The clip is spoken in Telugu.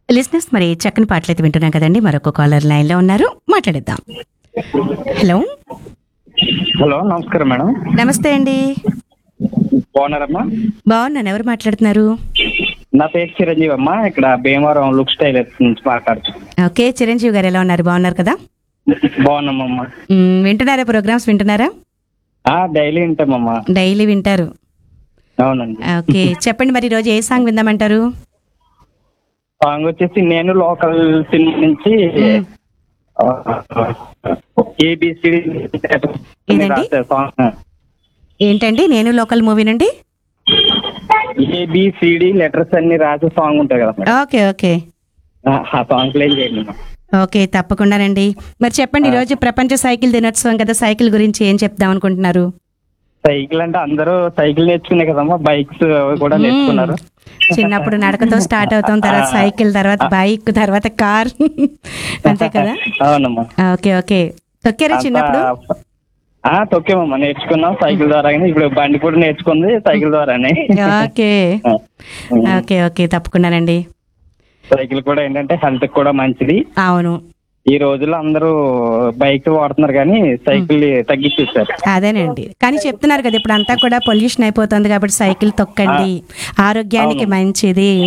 లిజినెస్ మరి చక్కని పాటలు అయితే వింటున్నాం కదండి మరొక కాలర్ లైన్ లో ఉన్నారు మాట్లాడేద్దాం హలో హలో నమస్కారం మేడం నమస్తే అండి బాగున్నారమ్మా బాగున్నాను ఎవరు మాట్లాడుతున్నారు నా పేరు చిరంజీవి అమ్మా ఇక్కడ భీమవరం లుక్ స్టైల్ నుంచి మాట్లాడుతున్నాను ఓకే చిరంజీవి గారు ఎలా ఉన్నారు బాగున్నారు కదా బాగున్నామమ్మా మ్, వింటున్నారా ప్రోగ్రామ్స్ వింటున్నారా ఆ, డైలీ వింటామమ్మా డైలీ వింటారు అవునండి ఓకే చెప్పండి మరి ఈరోజు ఏ సాంగ్ విందామంటారు సాంగ్ వచ్చేసి నేను లోకల్ సినిమా నుంచి ఏబిసిడి ఏదండి? సాంగ్ ఏంటండి నేను లోకల్ మూవీ నుండి ఏబిసిడి లెటర్స్ అన్ని రాసే సాంగ్ ఉంటుంది కదా మేడం ఓకే ఓకే ఆ, ఆ సాంగ్ ప్లే చేయండి అమ్మా. ఓకే తప్పకుండానండి మరి చెప్పండి ఈరోజు ప్రపంచ సైకిల్ దినోత్సవం కదా సైకిల్ గురించి ఏం చెప్దాం అనుకుంటున్నారు సైకిల్ అంటే అందరూ సైకిల్ నేర్చుకునే కదమ్మా బైక్స్ అవి కూడా నేర్చుకున్నారు చిన్నప్పుడు నడకతో స్టార్ట్ అవుతాం తర్వాత సైకిల్ తర్వాత బైక్ తర్వాత కార్ అంతే కదా అవునమ్మా ఓకే ఓకే తొక్కారా చిన్నప్పుడు అంతా- ఆ తొక్కేమమ్మా నేర్చుకున్నాం సైకిల్ ద్వారానే ఇప్పుడు బండి కూడా నేర్చుకుంది సైకిల్ ద్వారానే ఓకే ఆ, ఓకే ఓకే తప్పకుండానండి సైకిల్ కూడా ఏంటంటే హెల్త్ కూడా మంచిది అవును ఈ రోజుల్లో అందరూ బైక్ వాడుతున్నారు కానీ సైకిల్ తగ్గించేసారు అదేనండి కానీ చెప్తున్నారు కదా ఇప్పుడు అంతా కూడా పొల్యూషన్ అయిపోతుంది కాబట్టి సైకిల్ తొక్కండి ఆరోగ్యానికి మంచిది